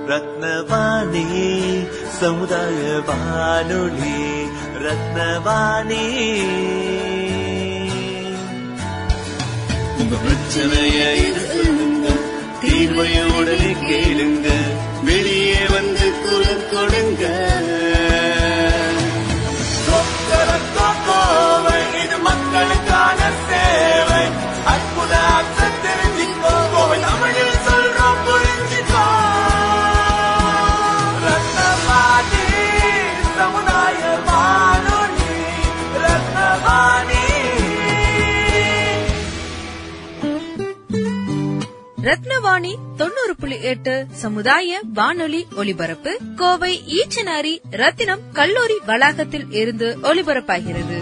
ரத்னவாணி சமுதாய வானொலி ரத்னவாணி உங்க பிரச்சனைய இது சொல்லுங்க தீர்வைய உடனே கேளுங்க வெளியே வந்து குரல் கொடுங்க கொக்கரக்கோ கோவை, இது மக்களுக்கான சேவை அற்புத அர்த்தம் தெரிஞ்சுக்கோ கோவை தமிழில் சொல்றோம் புரிஞ்சுக்கோ ரத்னவாணி சமுதாய வானொலி ரத்னவாணி ரத்னவாணி தொண்ணூறு புள்ளி எட்டு சமுதாய வானொலி ஒலிபரப்பு கோவை ஈச்சனாரி ரத்தினம் கல்லூரி வளாகத்தில் இருந்து ஒலிபரப்பாகிறது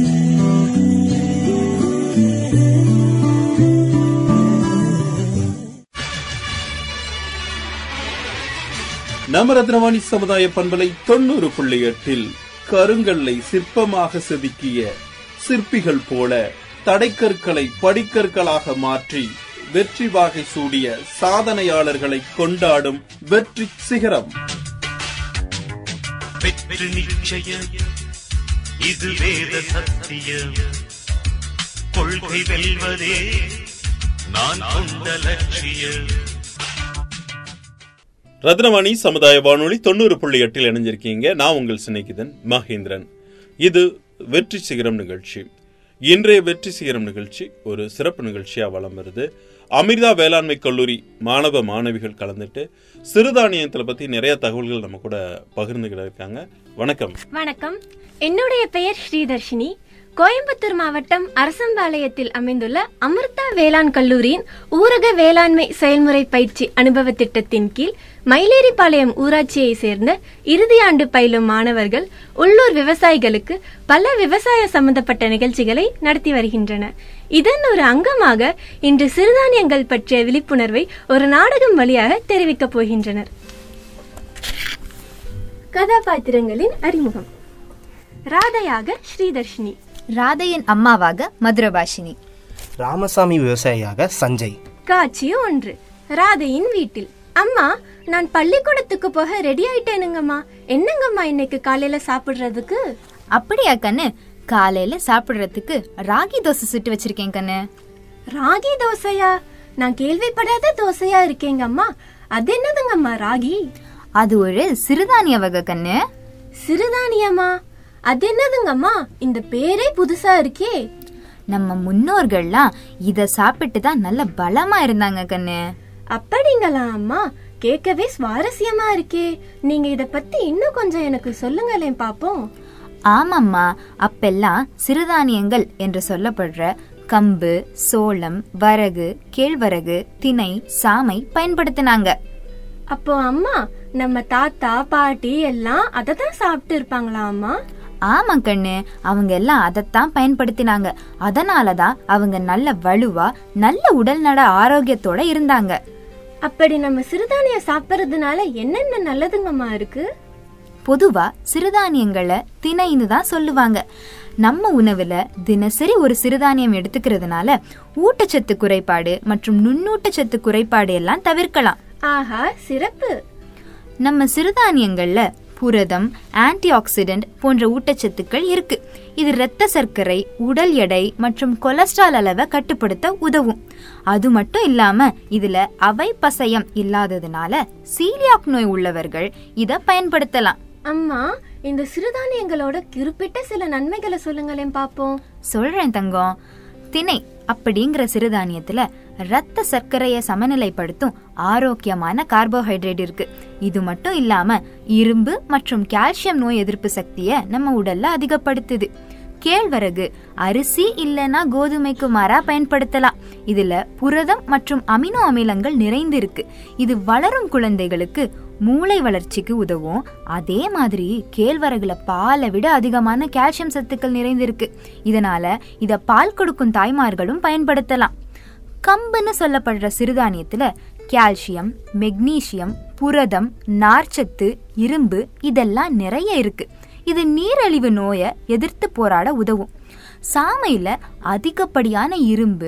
நம்ம ரத்னவாணி சமுதாய பண்பலை தொண்ணூறு புள்ளி எட்டில் கருங்கல்லை சிற்பமாக செதுக்கிய சிற்பிகள் போல தடைக்கற்களை படிக்கற்களாக மாற்றி வெற்றி வாகை சூடிய சாதனையாளர்களை கொண்டாடும் வெற்றி சிகரம் வெற்றி நிச்சயம் இது வேத சத்தியம் கொள்கை வெல்வதே நான் கொண்ட லட்சியம் ரத்னவாணி சமுதாய வானொலி தொண்ணூறு புள்ளி எட்டில் இணைஞ்சிருக்கீங்க நான் உங்கள் சிநேகிதன் மகேந்திரன் இது வெற்றி சிகரம் நிகழ்ச்சி இன்றைய வெற்றி சிகரம் நிகழ்ச்சி ஒரு சிறப்பு நிகழ்ச்சியா வலம் வருது அமிர்தா வேளாண்மை கல்லூரி மாணவ மாணவிகள் கலந்துட்டு சிறுதானியத்தில் பத்தி நிறைய தகவல்கள் நம்ம கூட பகிர்ந்துகிட்டு இருக்காங்க வணக்கம் வணக்கம் என்னுடைய பெயர் ஸ்ரீதர்ஷினி கோயம்புத்தூர் மாவட்டம் அரசம்பாளையத்தில் அமைந்துள்ள அமிர்தா வேளாண் கல்லூரியின் ஊரக வேளாண்மை செயல்முறை பயிற்சி அனுபவ திட்டத்தின் கீழ் மயிலேறிப்பாளையம் ஊராட்சியை சேர்ந்த இறுதி ஆண்டு பயிலும் மாணவர்கள் உள்ளூர் விவசாயிகளுக்கு பல விவசாய சம்பந்தப்பட்ட நிகழ்ச்சிகளை நடத்தி வருகின்றன இதன் ஒரு அங்கமாக இன்று சிறுதானியங்கள் பற்றிய விழிப்புணர்வை ஒரு நாடகம் வழியாக தெரிவிக்கப் போகின்றனர் கதாபாத்திரங்களின் அறிமுகம் ராதையாக ஸ்ரீதர்ஷினி ராதையின் அம்மாவாக மதுரபாஷினி ராமசாமி விவசாயியாக சஞ்சய் காட்சி ஒன்று ராதையின் வீட்டில் அம்மா நான் பள்ளிக்கூடத்துக்கு போக ரெடி ஆயிட்டேனுங்கம்மா என்னங்கம்மா இன்னைக்கு காலையில சாப்பிடுறதுக்கு அப்படியா கண்ணு காலையில சாப்பிடுறதுக்கு ராகி தோசை சுட்டு வச்சிருக்கேன் கண்ணு ராகி தோசையா நான் கேள்விப்படாத தோசையா இருக்கேங்கம்மா அது என்னதுங்கம்மா ராகி அது ஒரு சிறுதானிய வகை கண்ணு சிறுதானியமா அது என்னதுங்கம்மா இந்த பேரே புதுசா இருக்கே நம்ம முன்னோர்கள்லாம் இத சாப்பிட்டு தான் நல்ல பலமா இருந்தாங்க கண்ணு அப்படிங்களா அம்மா கேட்கவே சுவாரஸ்யமா இருக்கே நீங்க இத பத்தி இன்னும் கொஞ்சம் எனக்கு சொல்லுங்களேன் பாப்போம் ஆமாம்மா அப்பெல்லாம் சிறுதானியங்கள் என்று சொல்லப்படுற கம்பு சோளம் வரகு கேழ்வரகு திணை சாமை பயன்படுத்தினாங்க அப்போ அம்மா நம்ம தாத்தா பாட்டி எல்லாம் அதை தான் சாப்பிட்டு இருப்பாங்களா அம்மா ஆமா கண்ணு அவங்க எல்லாம் அதைத்தான் பயன்படுத்தினாங்க அதனாலதான் அவங்க நல்ல வலுவா நல்ல உடல்நல ஆரோக்கியத்தோட இருந்தாங்க அப்படி நம்ம சிறுதானியம் சாப்பிடுறதுனால என்னென்ன நல்லதுங்கம்மா இருக்கு பொதுவா சிறுதானியங்களை திணைன்னு தான் சொல்லுவாங்க நம்ம உணவுல தினசரி ஒரு சிறுதானியம் எடுத்துக்கிறதுனால ஊட்டச்சத்து குறைபாடு மற்றும் நுண்ணூட்டச்சத்து குறைபாடு எல்லாம் தவிர்க்கலாம் ஆஹா சிறப்பு நம்ம சிறுதானியங்கள்ல புரதம் ஆன்டி ஆக்சிடென்ட் போன்ற ஊட்டச்சத்துக்கள் இருக்கு இது இரத்த சர்க்கரை உடல் எடை மற்றும் கொலஸ்ட்ரால் அளவை கட்டுப்படுத்த உதவும் அது மட்டும் இல்லாம இதுல அவை பசையம் இல்லாததுனால சீலியாக் நோய் உள்ளவர்கள் இத பயன்படுத்தலாம் அம்மா இந்த சிறுதானியங்களோட குறிப்பிட்ட சில நன்மைகளை சொல்லுங்களேன் பாப்போம் சொல்றேன் தங்கம் திணை அப்படிங்கிற சிறுதானியத்துல ரத்த சர்க்கரையை சமநிலைப்படுத்தும் ஆரோக்கியமான கார்போஹைட்ரேட் இருக்கு இது மட்டும் இல்லாம இரும்பு மற்றும் கால்சியம் நோய் எதிர்ப்பு சக்தியை நம்ம உடல்ல அதிகப்படுத்துது கேழ்வரகு அரிசி இல்லனா கோதுமைக்கு மாறா பயன்படுத்தலாம் இதுல புரதம் மற்றும் அமினோ அமிலங்கள் நிறைந்து இருக்கு இது வளரும் குழந்தைகளுக்கு மூளை வளர்ச்சிக்கு உதவும் அதே மாதிரி கேழ்வரகுல பாலை விட அதிகமான கால்சியம் சத்துக்கள் நிறைந்திருக்கு இதனால இத பால் கொடுக்கும் தாய்மார்களும் பயன்படுத்தலாம் கம்புன்னு சொல்லப்படுற சிறுதானியத்துல கால்சியம் மெக்னீசியம் புரதம் நார்ச்சத்து இரும்பு இதெல்லாம் நிறைய இருக்கு இது நீரழிவு நோயை எதிர்த்து போராட உதவும் சாமையில அதிகப்படியான இரும்பு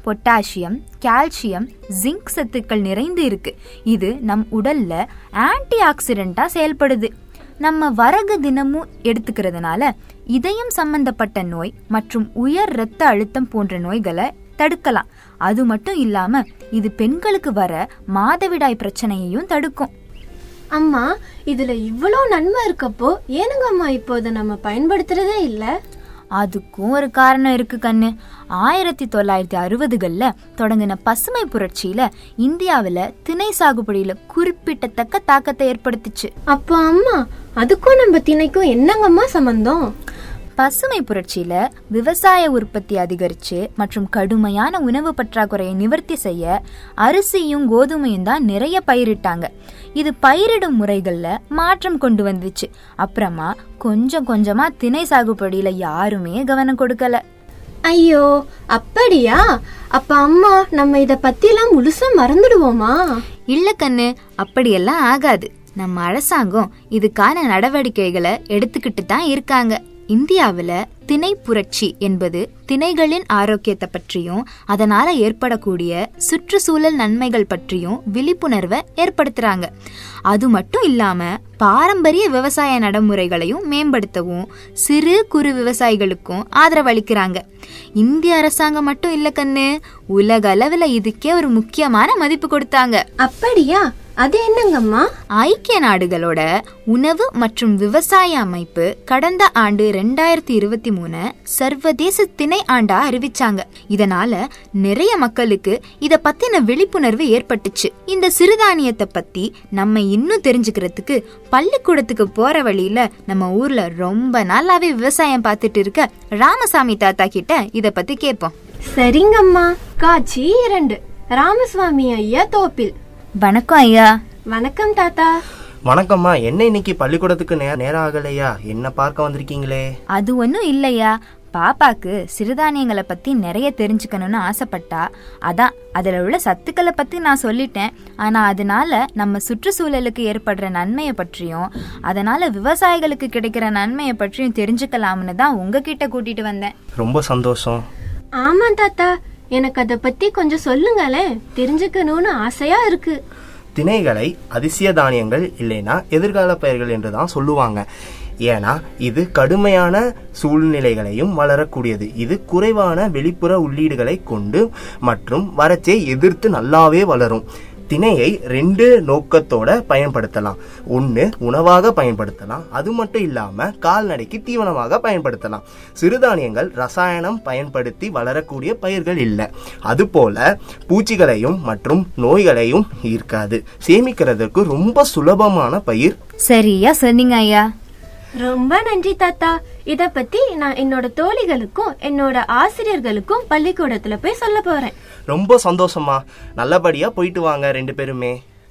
பொட்டாசியம் கால்சியம் ஜிங்க் சத்துக்கள் நிறைந்து இருக்கு இது நம் உடல்ல ஆன்டி ஆக்சிடென்ட்டா செயல்படுது நம்ம வரகு தினமும் எடுத்துக்கிறதுனால இதயம் சம்பந்தப்பட்ட நோய் மற்றும் உயர் இரத்த அழுத்தம் போன்ற நோய்களை தடுக்கலாம் அது மட்டும் இல்லாம இது பெண்களுக்கு வர மாதவிடாய் பிரச்சனையையும் தடுக்கும் அம்மா இதுல இவ்வளோ நன்மை இருக்கப்போ ஏனுங்க அம்மா இப்போ இதை நம்ம பயன்படுத்துறதே இல்ல அதுக்கும் ஒரு காரணம் இருக்கு கண்ணு ஆயிரத்தி தொள்ளாயிரத்தி அறுபதுகள்ல தொடங்கின பசுமை புரட்சியில இந்தியாவுல திணை சாகுபடியில குறிப்பிடத்தக்க தாக்கத்தை ஏற்படுத்துச்சு அப்போ அம்மா அதுக்கும் நம்ம திணைக்கும் என்னங்கம்மா சம்பந்தம் பசுமை புரட்சியில விவசாய உற்பத்தி அதிகரிச்சு மற்றும் கடுமையான உணவு பற்றாக்குறையை நிவர்த்தி செய்ய அரிசியும் கோதுமையும் தான் நிறைய பயிரிட்டாங்க இது பயிரிடும் முறைகள்ல மாற்றம் கொண்டு வந்துச்சு அப்புறமா கொஞ்சம் கொஞ்சமா திணை சாகுபடியில யாருமே கவனம் கொடுக்கல ஐயோ அப்படியா அப்ப அம்மா நம்ம இத பத்திலாம் முழுசா மறந்துடுவோமா இல்ல கண்ணு அப்படியெல்லாம் ஆகாது நம்ம அரசாங்கம் இதுக்கான நடவடிக்கைகளை எடுத்துக்கிட்டு தான் இருக்காங்க இந்தியாவுல திணை புரட்சி என்பது திணைகளின் ஆரோக்கியத்தை பற்றியும் அதனால ஏற்படக்கூடிய சுற்றுச்சூழல் நன்மைகள் பற்றியும் விழிப்புணர்வை ஏற்படுத்துறாங்க அது மட்டும் இல்லாம பாரம்பரிய விவசாய நடைமுறைகளையும் மேம்படுத்தவும் சிறு குறு விவசாயிகளுக்கும் ஆதரவளிக்கிறாங்க இந்திய அரசாங்கம் மட்டும் இல்ல கண்ணு உலக அளவுல இதுக்கே ஒரு முக்கியமான மதிப்பு கொடுத்தாங்க அப்படியா அது என்னங்கம்மா ஐக்கிய நாடுகளோட உணவு மற்றும் விவசாய அமைப்பு கடந்த ஆண்டு ரெண்டாயிரத்தி இருபத்தி மூணு சர்வதேச திணை ஆண்டா அறிவிச்சாங்க இதனால நிறைய மக்களுக்கு இத பத்தின விழிப்புணர்வு ஏற்பட்டுச்சு இந்த சிறுதானியத்தை பத்தி நம்ம இன்னும் தெரிஞ்சுக்கிறதுக்கு பள்ளிக்கூடத்துக்கு போற வழியில நம்ம ஊர்ல ரொம்ப நாளாவே விவசாயம் பார்த்துட்டு இருக்க ராமசாமி தாத்தா கிட்ட இத பத்தி கேட்போம் சரிங்கம்மா காட்சி இரண்டு ராமசுவாமி ஐயா தோப்பில் வணக்கம் ஐயா வணக்கம் தாத்தா வணக்கம்மா என்ன இன்னைக்கு பள்ளிக்கூடத்துக்கு நே நேரம் ஆகலையா என்ன பார்க்க வந்திருக்கீங்களே அது ஒன்றும் இல்லையா பாப்பாக்கு சிறுதானியங்களை பத்தி நிறைய தெரிஞ்சுக்கணும்னு ஆசைப்பட்டா அதான் அதில் உள்ள சத்துக்களை பத்தி நான் சொல்லிட்டேன் ஆனா அதனால நம்ம சுற்றுச்சூழலுக்கு ஏற்படுற நன்மையை பற்றியும் அதனால விவசாயிகளுக்கு கிடைக்கிற நன்மையை பற்றியும் தெரிஞ்சுக்கலாம்னு தான் உங்ககிட்ட கூட்டிட்டு வந்தேன் ரொம்ப சந்தோஷம் ஆமா தாத்தா எனக்கு அத பத்தி கொஞ்சம் சொல்லுங்களேன் தெரிஞ்சுக்கணும்னு ஆசையா இருக்கு திணைகளை அதிசய தானியங்கள் இல்லைன்னா எதிர்கால பயிர்கள் என்று தான் சொல்லுவாங்க ஏன்னா இது கடுமையான சூழ்நிலைகளையும் வளரக்கூடியது இது குறைவான வெளிப்புற உள்ளீடுகளை கொண்டு மற்றும் வறட்சியை எதிர்த்து நல்லாவே வளரும் திணையை ரெண்டு நோக்கத்தோட பயன்படுத்தலாம் ஒன்று உணவாக பயன்படுத்தலாம் அது மட்டும் இல்லாமல் கால்நடைக்கு தீவனமாக பயன்படுத்தலாம் சிறுதானியங்கள் ரசாயனம் பயன்படுத்தி வளரக்கூடிய பயிர்கள் இல்லை அதுபோல பூச்சிகளையும் மற்றும் நோய்களையும் ஈர்க்காது சேமிக்கிறதுக்கு ரொம்ப சுலபமான பயிர் சரியா சொன்னீங்க ஐயா ரொம்ப நன்றி தாத்தா இத பத்தி நான் என்னோட தோழிகளுக்கும் என்னோட ஆசிரியர்களுக்கும் பள்ளிக்கூடத்துல போய் சொல்ல போறேன் ரொம்ப சந்தோஷமா நல்லபடியா போயிட்டு வாங்க ரெண்டு பேருமே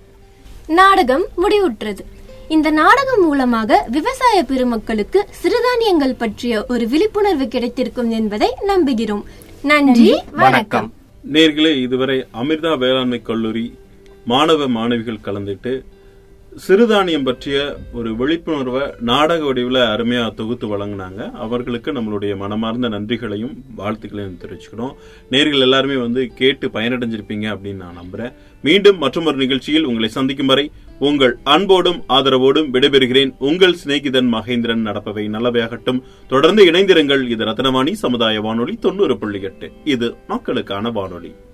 நாடகம் முடிவுற்றது இந்த நாடகம் மூலமாக விவசாய பெருமக்களுக்கு சிறுதானியங்கள் பற்றிய ஒரு விழிப்புணர்வு கிடைத்திருக்கும் என்பதை நம்புகிறோம் நன்றி வணக்கம் நேர்களே இதுவரை அமிர்தா வேளாண்மை கல்லூரி மாணவ மாணவிகள் கலந்துட்டு சிறுதானியம் பற்றிய ஒரு விழிப்புணர்வை நாடக வடிவில் அருமையாக தொகுத்து வழங்கினாங்க அவர்களுக்கு நம்மளுடைய மனமார்ந்த நன்றிகளையும் வாழ்த்துக்களையும் தெரிவிச்சுக்கணும் நேர்கள் எல்லாருமே வந்து கேட்டு பயனடைஞ்சிருப்பீங்க அப்படின்னு நான் நம்புறேன் மீண்டும் மற்றொரு நிகழ்ச்சியில் உங்களை சந்திக்கும் வரை உங்கள் அன்போடும் ஆதரவோடும் விடைபெறுகிறேன் உங்கள் சிநேகிதன் மகேந்திரன் நடப்பவை நல்லவையாகட்டும் தொடர்ந்து இணைந்திருங்கள் இது ரத்னவாணி சமுதாய வானொலி தொண்ணூறு புள்ளி எட்டு இது மக்களுக்கான வானொலி